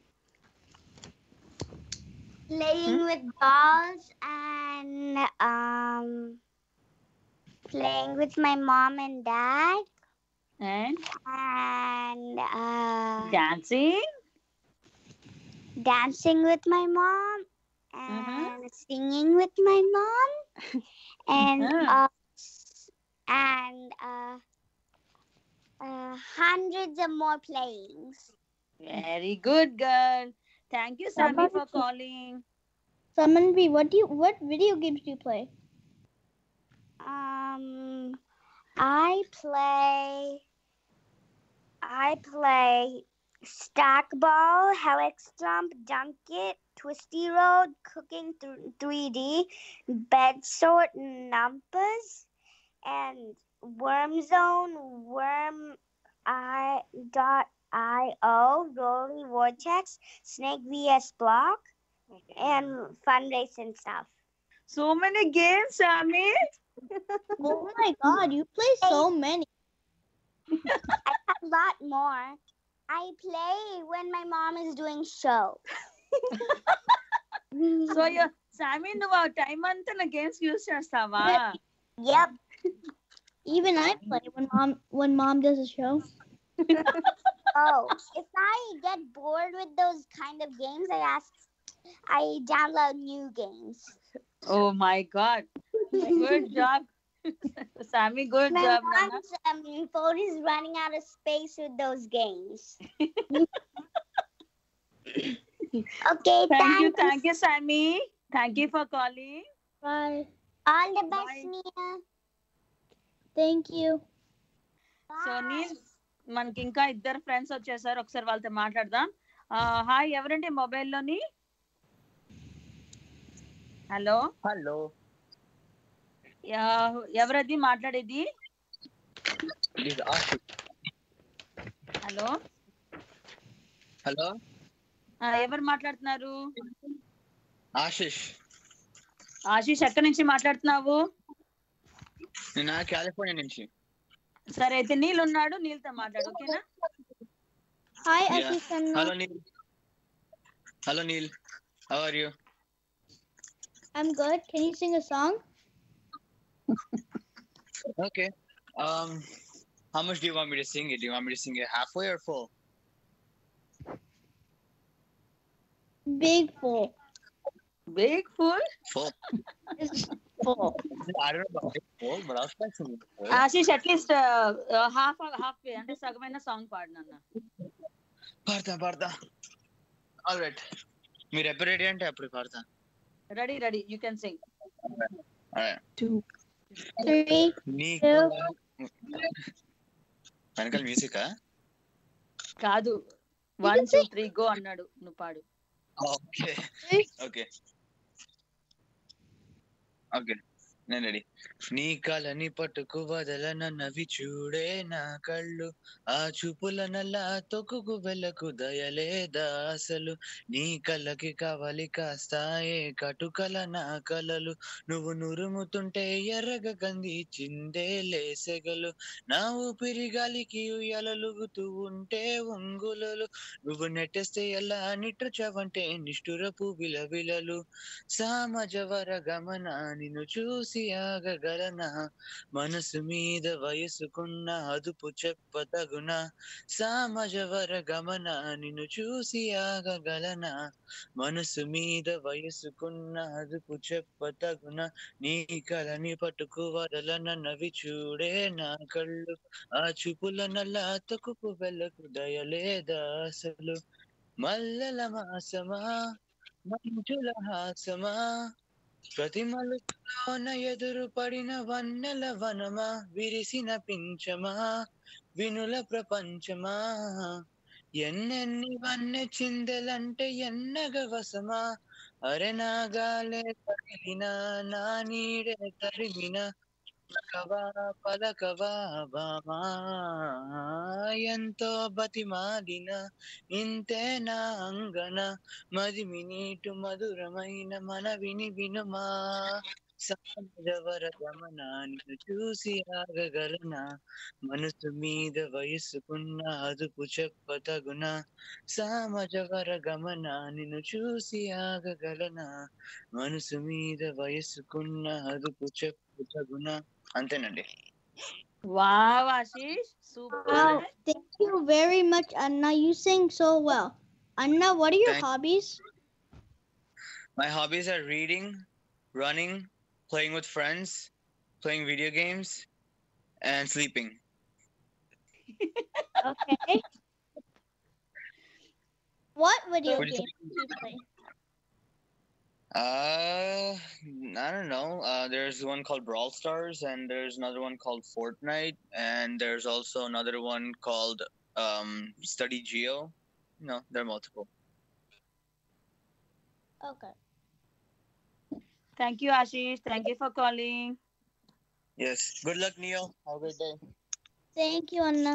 playing with balls and um playing with my mom and dad
and
and uh,
dancing
dancing with my mom and
Mhm.
singing with my mom and
Uh-huh.
uh, s- and uh, uh, hundreds of more playings.
Very good girl thank you Sami for calling
Samanvi, what do you what video games do you play?
Um, I play. I play stack ball, helix jump, dunk it, twisty road, cooking th- 3D, bed sort numbers, and worm zone, worm i dot io, rolly vortex, snake vs block, and fundraise and stuff.
So many games Sami
Oh my god, you play so many.
I have a lot more. I play when my mom is doing show.
So Sami నువ్వు ఆ time అంతా నా games use చేస్తావా
Yep.
Even I play when mom when mom does a show.
Oh, if I get bored with those kind of games, I ask, I download new games.
Oh my god good job Sami good
My
job నాన్న
mom's um, phone is running out of space with those games. okay,
thank you
thanks.
Thank you Sami thank you for calling
Bye.
All the best,
Bye.
Mia.
Thank you.
So Neel మనకి ఇంకా ఇద్దరు friends వచ్చేసారు ఒకసారి వాళ్ళతో మాట్లాడదాం hi ఎవరండి మొబైల్లోని hello
hello
ఎవరది మాట్లాడేది
ఇది ఆశిష్
హలో
హలో
ఎవరు మాట్లాడుతున్నారు
ఆశిష్
ఆశీష్ ఎక్కడి నుంచి మాట్లాడుతున్నావు
నేను కాలిఫోర్నియా నుంచి
సరే అయితే నీళ్ళు ఉన్నాడు నీళ్ళతో మాట్లాడు ఓకేనా
Hi,
Yeah.
Ashish Khanna.
Hello Neel hello Neel how are you
I'm good. Can you sing a song?
Okay um how much do you want me to sing it do you want me to sing it halfway or full
Big full.
Big full
full
It's full.
I don't know about big full but I'll try singing full.
Ashish at least half half way అంటే సగమైన song పాడినన్న
పాడతా పాడతా all right మీరు ఎప్పుడు ready అంటే అప్పుడు పాడతా
ready ready you can sing
Three,
నీకు వెనకాల మ్యూజికా
కాదు వన్ టూ త్రీ గో అన్నాడు నువ్వు పాడు
ఓకే ఓకే ఓకే నేను రెడీ నీ కలని పట్టుకు వదలనన్నవి చూడే నా కళ్ళు ఆ చూపుల నల్లా తొక్కుకు వెళ్ళకు దయలేదా అసలు నీ కళ్ళకి కావాలి కాస్తాయే కటుకల నా కలలు నువ్వు నురుముతుంటే ఎర్రగ గంది చిందే లేసెగలు నా ఊపిరి గాలికి ఉయ్యాలలుగుతూ ఉంటే ఉంగులలు నువ్వు నెట్టేస్తే ఎలా నిట్రచవంటే నిష్ఠురపు విలవిలలు సామజవర గమన నిన్ను చూసి ఆగగలనా మనసు మీద వయసుకున్న అదుపు చెప్పతగునా సామజవర గమన నిన్ను చూసి ఆగగలనా మనసు మీద వయసుకున్న అదుపు చెప్పతగునా నీ కలని పట్టుకు వదలనన్నవి చూడే నా కళ్ళు ఆ చూపుల నల్లా తొక్కుకు వెళ్ళకు దయలేదా అసలు మల్లెల మాసమా మంచుల హాసమా ప్రతి మలుపులోన ఎదురు పడిన వన్నెల వనమా విరిసిన పించమా వినుల ప్రపంచమా ఎన్నెన్ని వన్నె చిందెలంటే ఎన్నగ వసమా అరె నాగాలే తగిలిన నా నీడే తరిమిన పలకవా పలకవా బామా ఎంతో బతిమాలిన ఇంతే నా అంగన మదిమి నీటు మధురమైన మనవిని వినుమా సహజవర గమన నిన్ను చూసి ఆగగలనా మనసు మీద వయసుకున్న అదుపు చెప్పతగున సామజవర గమన నిన్ను చూసి ఆగగలనా మనసు మీద వయసుకున్న అదుపు చెప్పుతగున అంతేనండి
wow Ashish super
Wow, thank you very much, Anna. You sing so well. Anna, what are your
Thank-
hobbies?
My hobbies are reading, running, playing with friends, playing video games, and sleeping.
Okay. what video
What do you
game do you play?
Uh, I don't know. Uh, there's one called Brawl Stars, and there's another one called Fortnite, and there's also another one called um Study Geo. No, there are multiple.
Okay.
Thank you Ashish thank you for calling
Yes. Good luck, Neil. Have a great day.
Thank you, Anna.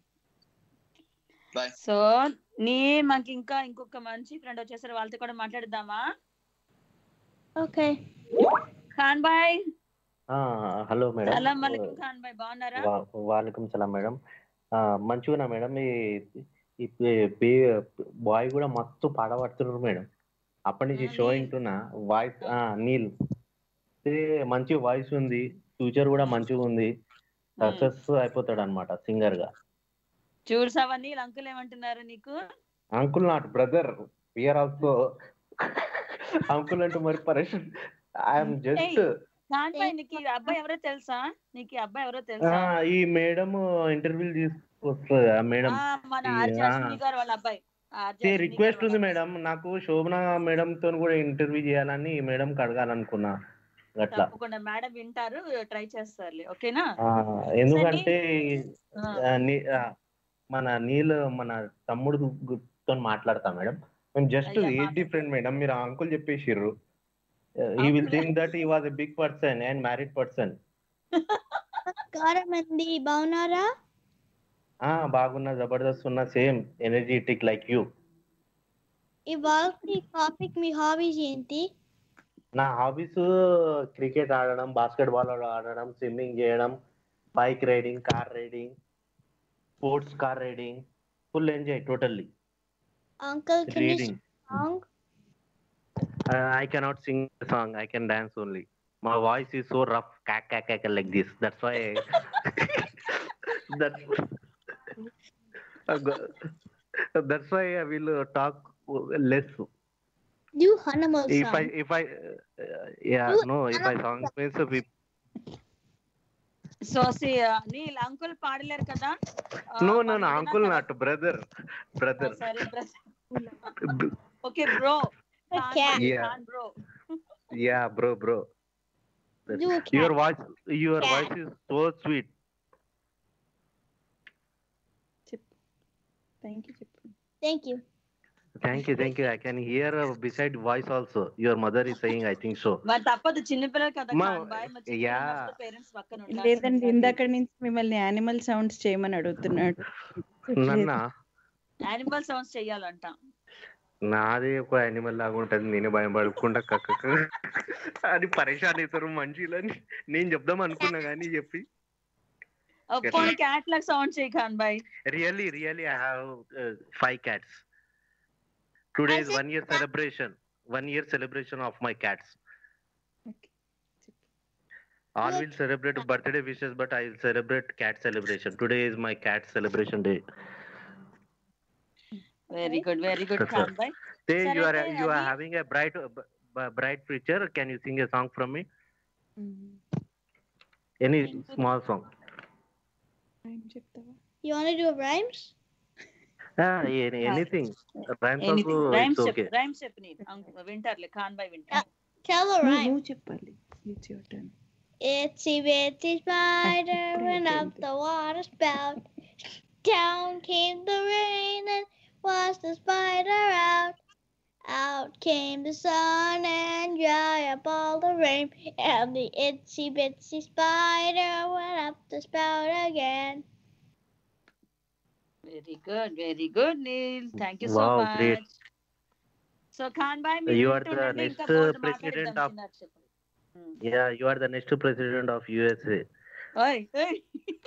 Bye.
So నీ మనకి ఇంకా ఇంకొక మంచి friend వచ్చేసారు వాళ్ళతో కూడా మాట్లాడదామా
Okay.
Khan bhai
hello madam
సలాం అలైకుం ఖాన్ బాయ్ బాగున్నారా
వాలేకుం సలాం మేడం మంచిగున్నా మేడం ఈ ఈ బాయ్ కూడా మస్తు పాడబడుతున్నారు మేడం అప్పటి నుంచి
ఆ,
షో
నీల్.
వింటున్నా వాయిస్ నీల్ ఏ, మంచి వాయిస్ ఉంది ఫ్యూచర్ కూడా మంచిగా ఉంది సక్సెస్ అయిపోతాడు అనమాట సింగర్ గా
చూసావా నీళ్ళు అంకుల్ ఏమంటున్నారు నీకు
uncle not brother we're also uncle అంటే మరి పరేషన్ ఐఎమ్ జస్ట్
ఖాన్ బాయ్ నీకు ఈ అబ్బాయి ఎవరో తెలుసా నీకు ఈ అబ్బాయి ఎవరో తెలుసా
ఈ మేడం ఇంటర్వ్యూ తీసుకొస్తుంది ఆ మేడం
ఆ, మన
ఈ,
ఆర్జే
ఆ.
అశ్విని గారు వాళ్ళ అబ్బాయి ఆర్జే అశ్విని గారు
రిక్వెస్ట్ ఉంది
వాళ్ళ
మేడం నాకు శోభన మేడం తో కూడా ఇంటర్వ్యూ చేయాలని ఈ మేడం అడగాలనుకున్నా అట్లా
తప్పకుండా మేడం వింటారు ట్రై చేస్తారులే ఓకేనా
ఆ, ఎందుకంటే
ఆ.
ఆ, నీ- ఆ, మన నీళ్ళు మన తమ్ముడు తో మాట్లాడతా మేడం మేము జస్ట్
అయ్యా,
ఏజ్ డిఫరెంట్ మేడం మీరు అంకుల్ చెప్పేసిర్రు he will think that he was a big person and married person
కారమంది బాగున్నారా
ఆ బాగున్నా జబర్దస్త్ ఉన్న సేమ్ ఎనర్జెటిక్ లైక్ యూ
ఇవాళ టాపిక్ మీ హాబీస్ ఏంటి
నా హాబీస్ క్రికెట్ ఆడడం బాస్కెట్ బాల్ ఆడడం స్విమ్మింగ్ చేయడం bike riding car riding sports car riding full enjoy totally
uncle can you
reading
song
I cannot sing song I can dance only my voice is so rough క్యాక్ క్యాక్ క్యాక్ like this that's why that's why I will talk less
Do Hannibal
if I
song.
if I uh, yeah
Do
no if I
Hannibal
song means uh, we
so Neel uncle పాడలేరు కదా ఆ,
no no
వాళ్ళు
no
ఏదైనా
uncle
correct-
not brother
ఆ,
brother
సరే okay bro
cat.
Yeah.
Bro
yeah bro bro
Do a
your
cat.
Voice your
Cat.
Voice is so sweet
thank you చెప్పు
Thank you.
Thank you thank you I can hear beside voice also your mother is saying I think so
మరి తప్పదు చిన్నపిల్లలు కదా
మా-
Khan bye మరి
yeah.
Parents పక్కన ఉండాలి.
లేదండి ఇందాక నుంచి మిమ్మల్ని యానిమల్ సౌండ్స్ చేయమని అడుగుతున్నాడు
నన్న
యానిమల్ సౌండ్స్ చెయ్యాలంట
నాది ఒక యానిమల్ లాగా ఉంటది నేను భయం పడుకుంటా కక్క అది పరేషాన్ అవుతారు మనుషులని నేను చెప్దాం అనుకున్నా కానీ చెప్పి
పోనీ క్యాట్ లాగా సౌండ్ చేయి Khan bhai
really really I have five cats today
I
is
said
one year celebration one year celebration of my cats all will celebrate birthday wishes but i will celebrate cat celebration today is my cat celebration day
very good very good
That's
Khan bhai
Say you are
సరే,
you are
అది-
having a bright uh, b- b- bright future. Can you sing a song from me? Any small song?
చెప్తావా
You want to do rhymes?
Ah, any, anything. Rhymes
anything
also
rhymes
it's
చెప్పు
okay.
Rhymes చెప్పు నీ అంకు- వింటారులే ఖాన్ బాయ్ వింటారు
Tell a rhyme.
నువ్వు చెప్పాలి it's your turn
Itsy bitsy spider went up the water spout. Down came the rain and washed the spider out. Out came the sun and dry up all the rain. And the itsy bitsy spider went up the spout again.
Very good very good Neel thank you so
Wow, great.
Much so Khan bhai
You are the next, uh, president of- Yeah, you are the next president of USA.
ఓయ్ ఓయ్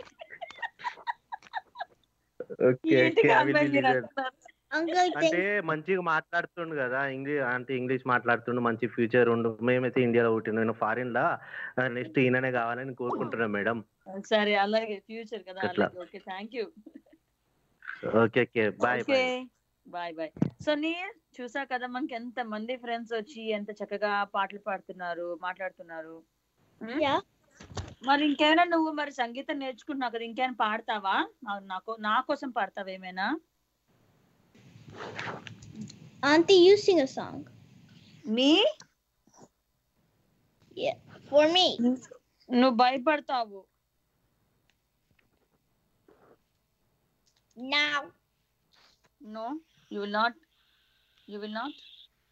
Okay,
ఏంటి
okay, I
Khan
will
bhai
be
మీరు
listening.
అంటున్నారు?
Uncle,
అంటే
thank
మంచిగా మాట్లాడుతుండు కదా English అంటే ఇంగ్లీష్ మాట్లాడుతుండు మంచి ఫ్యూచర్ ఉండు మేమైతే ఇండియాలో పుట్టిన నేను ఫారిన్ లా నెక్స్ట్ ఈయననే కావాలని కోరుకుంటున్నాను మేడం
సరే అలాగే ఫ్యూచర్ కదా
అట్లా.
అలాగే okay thank you
okay okay bye
okay
bye
bye bye so Neel చూసా కదా మనకి ఎంత మంది ఫ్రెండ్స్ వచ్చి ఎంత చక్కగా పాటలు పాడుతున్నారు మాట్లాడుతున్నారు ఉమ్?
Yeah.
మరి ఇంకేమైనా నువ్వు మరి సంగీతం నేర్చుకుంటున్నావు కదా ఇంకేమైనా పాడతావా నా- నాకు నా కోసం పాడతావా ఏమైనా
Auntie, you sing a song.
Me
Yeah. For me.
నువ్వు భయపడతావు
Now.
No you will not you will not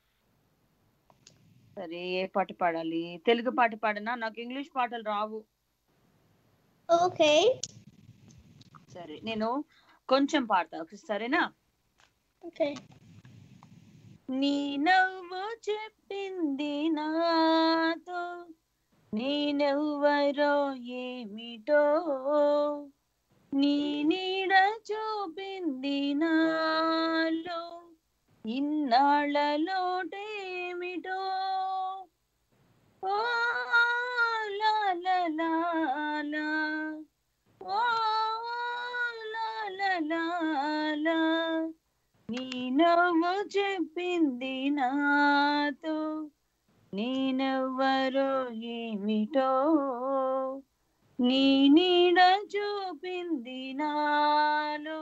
సరే ఏ పాట పాడాలి తెలుగు పాట పాడనా నాకు ఇంగ్లీష్ పాటలు రావు
Okay.
సరే నేను కొంచెం పాడతా ఒకసారి సరేనా
Okay.
నీ నవ్వు చెప్పింది నాతో నేనెవ్వరో ఏమిటో నీ నీడ చూపింది నాలో ఇన్నాళ్ళలోటేమిటో ఓ లా లా లా లా. ఓ లా లా లా లా. నీ నవ్వు చెప్పింది నాతో నేనెవ్వరో ఏమిటో నీ నీడ చూపింది నాలో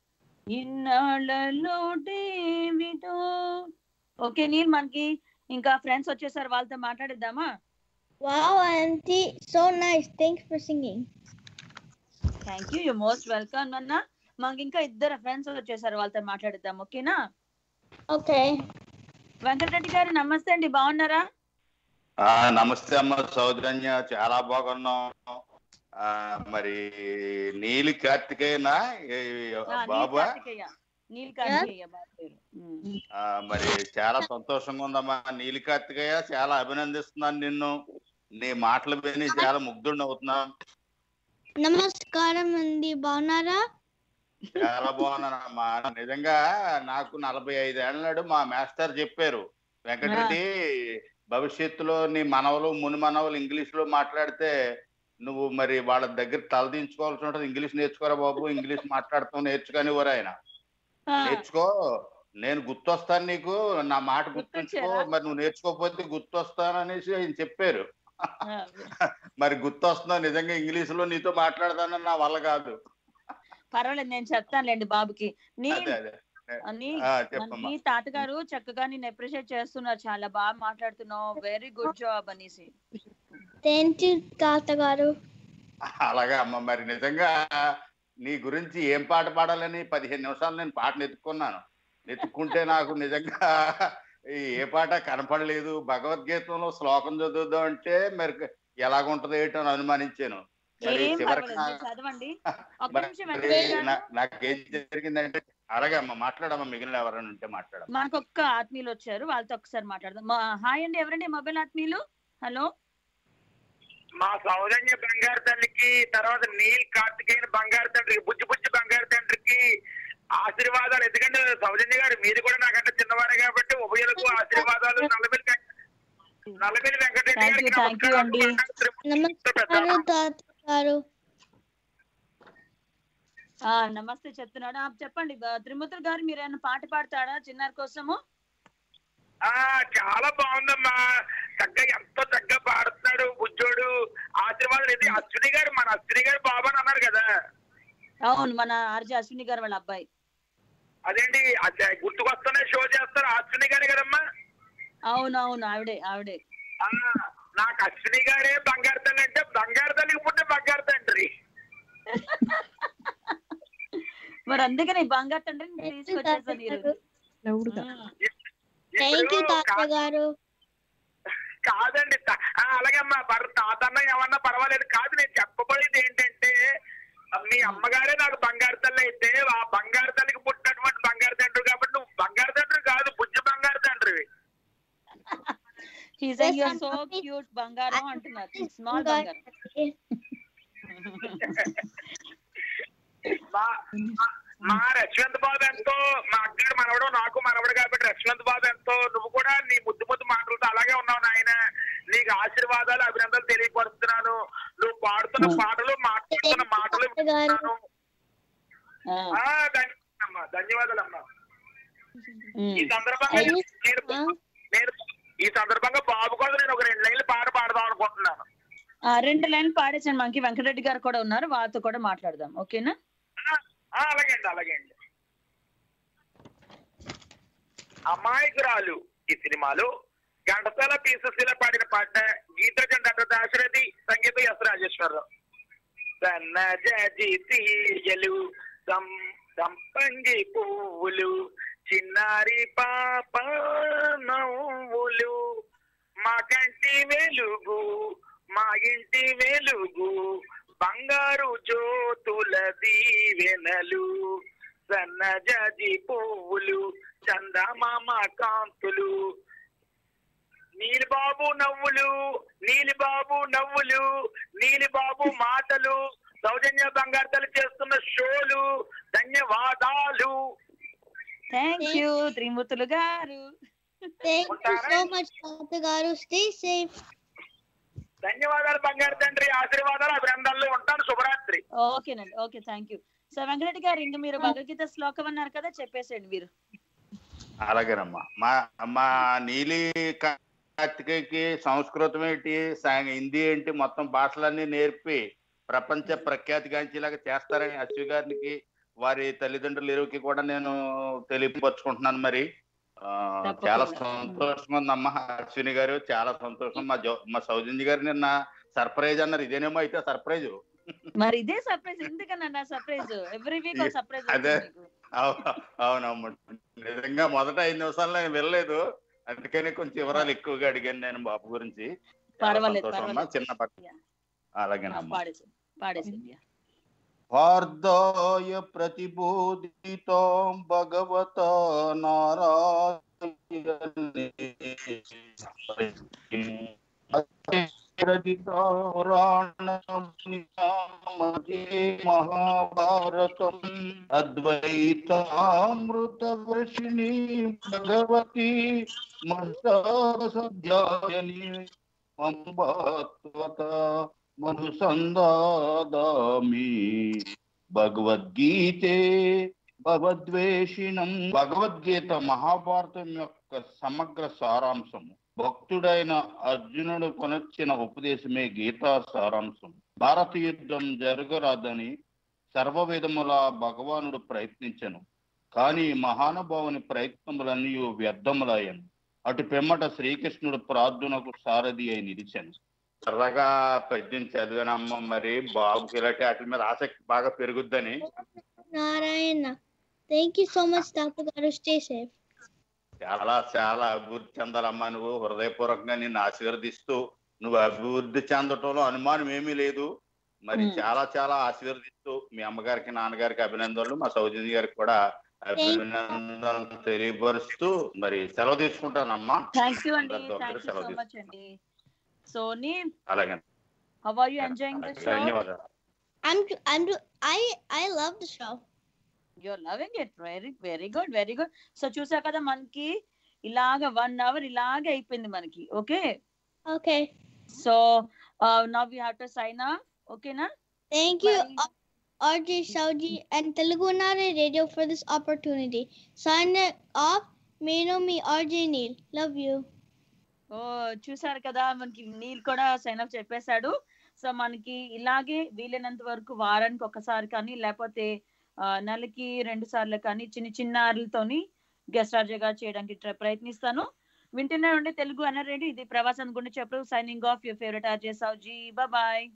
ఇన్నాళ్ళలోటేమిటో ఓకే నీల్ మనకి ఇంకా ఫ్రెండ్స్ వచ్చేసారు వాళ్ళతో మాట్లాడిద్దామా
Wow, Auntie. So nice. Thanks for singing.
Thank you you most welcome అన్న మనకి ఇంకా ఇద్దరు ఫ్రెండ్స్ వచ్చేసారు వాళ్ళతో మాట్లాడిద్దాం ఓకేనా
Okay.
వెంకటరెడ్డి గారు నమస్తే అండి బాగున్నారా
ఆ నమస్తే అమ్మ సౌజన్య చాలా బాగున్నాం ఆ మరి నీలి కార్తికేయనా ఏ-
ఆ, నీల్
బాబా
కార్తికేయ నీల్ కార్తికేయ బాబు పేరు ఉమ్.
ఆ, మరి చాలా సంతోషంగా ఉందమ్మా నీలి కార్తికేయ చాలా అభినందిస్తున్నాను నిన్ను నీ మాటలు విని చాలా ముగ్ధుడిని అవుతున్నాను
నమస్కారం అండి బాగున్నారా
చాలా బాగున్నానమ్మా నిజంగా నాకు నలభై ఐదేళ్ల నాడు మా మాస్టర్ చెప్పారు వెంకటరెడ్డి భవిష్యత్తులో నీ మనవలు ముని మనవలు ఇంగ్లీష్ లో మాట్లాడితే నువ్వు మరి వాళ్ళ దగ్గర తలదించుకోవాల్సి ఉంటుంది ఇంగ్లీష్ నేర్చుకోరా బాబు ఇంగ్లీష్ మాట్లాడుతూ నేర్చుకునేవారు ఆయన
ఆ,
నేర్చుకో నేను గుర్తొస్తాను నీకు నా మాట గుర్తుంచుకో
గుర్తొచ్చారా?
మరి నువ్వు నేర్చుకోకపోతే గుర్తొస్తాను అనేసి ఆయన చెప్పారు మరి గుర్తొస్తున్నావు నిజంగా ఇంగ్లీష్ లో నీతో మాట్లాడదానని నా వల్ల కాదు
పర్వాలేదు నేను చెప్తానులేండి బాబుకి నీ
అదే అదే
నీ
ఆ, చెప్పమ్మా
నీ తాతగారు చక్కగా నేను అప్రిషియేట్ చేస్తున్నారు చాలా బాగా మాట్లాడుతున్నావు వెరీ గుడ్ జాబ్ అనేసి
థ్యాంక్ యూ తాతగారు
అలాగా అమ్మ మరి నిజంగా నీ గురించి ఏం పాట పాడాలని పదిహేను నిమిషాలు నేను పాటను ఎత్తుకున్నాను ఎత్తుకుంటే నాకు నిజంగా ఈ ఏ పాట కనపడలేదు భగవద్గీతలో శ్లోకం చదువుదాం అంటే మరి ఎలాగుంటది ఏంటో అని అనుమానించాను మరి
ఏం
చివరికి
పర్వాలేదు మీరు
నా-
చదవండి ఒక్క
మరి
నిమిషం వెంకటేష్ గారు
నా- నాకేం జరిగిందంటే అలాగే అమ్మ మాట్లాడమ్మా మిగిలిన ఎవరైనా ఉంటే మాట్లాడమ్మా
మనకు ఒక్క ఆత్మీయులు వచ్చారు వాళ్ళతో ఒకసారి మాట్లాడదాం మా- హాయ్ అండి ఎవరండి మొబైల్ ఆత్మీయులు హలో
మా సౌజన్య బంగారు తల్లికి తర్వాత నీల్ కార్తికేయన్ బంగారు తండ్రికి బుజ్జి బుజ్జి బంగారు తండ్రికి ఆశీర్వాదాలు ఎందుకంటే సౌజన్య గారు మీరు కూడా నాకంటే చిన్నవారే కాబట్టి ఉభయులకు ఆశీర్వాదాలు నల్లబెల్లి వెంక- నల్లబెల్లి వెంకటరెడ్డి
థ్యాంక్ యూ
గారికి
థ్యాంక్ యూ అండి
నమస్కారం తాతగారు
ఆ నమస్తే చెప్తున్నాడు ఆ, చెప్పండి బ- త్రిమూర్తులు గారు మీరు ఏమైనా పాట పాడతాడా చిన్నారి కోసము
ఆ చాలా బాగుందమ్మా చక్కగా ఎంతో చక్కగా పాడుతున్నాడు బుజ్జోడు ఆశీర్వాదాలు ఇది అశ్విని గారు మన అశ్విని గారు బాబు అని అన్నారు కదా
అవును మన ఆర్జే అశ్విని గారు వాళ్ళ అబ్బాయి
అదేంటి అచ్చ- గుర్తుకొస్తూనే షో చేస్తారు అశ్విని గారే కదమ్మా
అవును అవును ఆవిడే ఆవిడే
ఆ, నాకు అశ్విని గారే బంగారు తల్లి అంటే బంగారు తల్లికి పుట్టిన బంగారు తండ్రి
మరి అందుకని బంగారు తండ్రిని తీసుకొచ్చేసాను ఈరోజు
థ్యాంక్ యూ
ఇప్పుడు కా-
తాతగారు
కాదండి త- ఆ, అలాగే అమ్మా పర్ తాతన్న ఏమన్నా పర్వాలేదు కాదు నేను చెప్పబోయేది ఏంటంటే మీ అమ్మగారే నాకు బంగారు తల్లి అయితే ఆ బంగారు తల్లికి పుట్టినటువంటి బంగారు తండ్రి కాబట్టి నువ్వు బంగారు తండ్రి కాదు బుజ్జి బంగారు తండ్రి
హీస్ యూర్ సో క్యూట్ బంగారం అంటున్నారు స్మాల్ బంగారం
మా మా- మా రశ్వంత్ బాబు ఎంతో మా అక్కడు మనవడు నాకు మనవడు కాబట్టి రశ్వంత్ బాబు ఎంతో నువ్వు కూడా నీ ముద్దు ముద్దు మాటలతో అలాగే ఉన్నావు నాయన నీకు ఆశీర్వాదాలు అభినందనలు తెలియపరుస్తున్నాను నువ్వు పాడుతున్న పాటలు మాట్లాడుతున్న మాటలు వింటున్నాను. ఆ, ధన్యవాదాలమ్మా ధన్యవాదాలమ్మా ఈ సందర్భంగా నేను నేను ఈ సందర్భంగా బాబు కోసం నేను ఒక రెండు లైన్లు పాట పాడదాం అనుకుంటున్నాను
ఆ, రెండు లైన్ పాడేసాను మనకి వెంకటరెడ్డి గారు కూడా ఉన్నారు వాళ్ళతో కూడా మాట్లాడదాం ఓకేనా
ఆ, అలాగే అండి అలాగే అండి అమాయకురాలు ఈ సినిమాలో ఘంటసాల పీసెస్లో పాడిన పాట గీత డాక్టర్ దాశరథి సంగీత ఎస్ రాజేశ్వరరావు సన్నజి తీయలు సం సంపంగి పువ్వులు చిన్నారి పాప నవ్వులు మా కంటి వెలుగు మా ఇంటి వెలుగు బంగారు జ్యోతుల దీవెనలు సన్నజాజి పువ్వులు చందమామ కాంతులు నీలిబాబు నవ్వులు నీలిబాబు నవ్వులు నీలిబాబు మాటలు సౌజన్య బంగారు తల్లి చేస్తున్న షోలు ధన్యవాదాలు
థ్యాంక్ యూ త్రిమూర్తులు గారు
థ్యాంక్ యూ సో మచ్ తాతగారు స్టే సేఫ్
ధన్యవాదాలు బంగారు తండ్రి ఆశీర్వాదాలు అభినందనలు ఉంటాను శుభరాత్రి
ఓకేనండి okay thank you so Venkatareddy గారు ఇంక మీరు భగవద్గీత శ్లోకం అన్నారు కదా చెప్పేసేయండి మీరు
అలాగేనమ్మా మా మా నీలి కార్తికేయకి సంస్కృతం ఏంటి సా- హిందీ ఏంటి మొత్తం భాషలన్నీ నేర్పి ప్రపంచ ప్రఖ్యాతిగాంచేలాగా చేస్తారని అశ్వి గారికి వారి తల్లిదండ్రుల ఇరువుకి కూడా నేను తెలియపరుచుకుంటున్నాను మరి ఆ, చాలా సంతోషంగా ఉందమ్మా అశ్విని గారు చాలా సంతోషం మా జో మా సౌజన్య గారు నిన్న సర్ప్రైజ్ అన్నారు ఇదేనేమో అయితే సర్ప్రైజ్
మరి ఇదే సర్ప్రైజ్ ఎందుకన్నా సర్ప్రైజ్ ఎవ్రీ వీక్ ఒక సర్ప్రైజ్
అదే అవు- అవునమ్మా నిజంగా మొదట ఐదు నిమిషాలు నేను వెళ్ళలేదు అందుకని కొంచెం వివరాలు ఎక్కువగా అడిగాను నేను బాబు గురించి చాలా
పర్వాలేదు,
సంతోషం అమ్మా
పర్వాలేదు.
చిన్న పట్ల అలాగేనమ్మా
పాడేసి పాడేసేయండి
వార్ధాయ ప్రతిబోధితో భగవత మహాభారతం అద్వైతామృత వర్షిణి భగవతి మస్తాధ్యాయని అంబాత్వత మనుసందాదామి భగవద్గీతే భగవద్వేషిణం భగవద్గీత మహాభారతం యొక్క సమగ్ర సారాంశము భక్తుడైన అర్జునుడు కొనొచ్చిన ఉపదేశమే గీతా సారాంశం భారత యుద్ధం జరగరాదని సర్వవిధముల భగవానుడు ప్రయత్నించను కానీ మహానుభావుని ప్రయత్నములన్నీ వ్యర్థములయ్యను అటు పిమ్మట శ్రీకృష్ణుడు ప్రార్థనకు సారథి అయి నిలిచాను సరదాగా పద్యం చదివానమ్మ మరి బాబుకి ఇలాంటి వాటి మీద ఆసక్తి బాగా పెరుగుద్దని
Narayana. Thank you so much, Dr. Garu. Stay safe.
చాలా చాలా అభివృద్ధి చెందాలమ్మా నువ్వు హృదయపూర్వకంగా నిన్ను ఆశీర్వదిస్తూ నువ్వు అభివృద్ధి చెందటంలో అనుమానం ఏమీ లేదు మరి
Hmm.
చాలా చాలా ఆశీర్వదిస్తూ మీ అమ్మగారికి నాన్నగారికి అభినందనలు మా సౌజన్య గారికి కూడా అభినందనలు తెలియపరుస్తూ మరి సెలవు తీసుకుంటానమ్మా
థ్యాంక్ యూ అండి
అందరితో
థ్యాంక్ యూ
సెలవు
సో మచ్ అండి సోనీ
అలాగే
how are you enjoying the show
ధన్యవాదాలు
I'm I'm I I love the show.
You're loving it very very good very good so చూసా కదా మనకి ఇలాగ వన్ అవర్ ఇలాగే అయిపోయింది మనకి okay
Okay.
So now you have to sign off ఓకేనా
Thank you, RJ Saudi and Telugu Nare Radio for this opportunity. Sign it off. Meno me RJ Neil. Love you.
ఓ చూసారు కదా మనకి నీల్ కూడా sign up చెప్పేశాడు so మనకి ఇలాగే వీలైనంత వరకు వారానికి ఒకసారి కానీ లేకపోతే ఆ, నెలకి రెండు సార్లు కానీ చిన్న చిన్న ఆర్లతోని గెస్ట్ రాజాగా చేయడానికి ట్ర- ప్రయత్నిస్తాను వింటూనే ఉండే తెలుగు అనరేడి ఇది ప్రవాసానికి గుండె చెప్పు signing off your favourite RJ Souji bye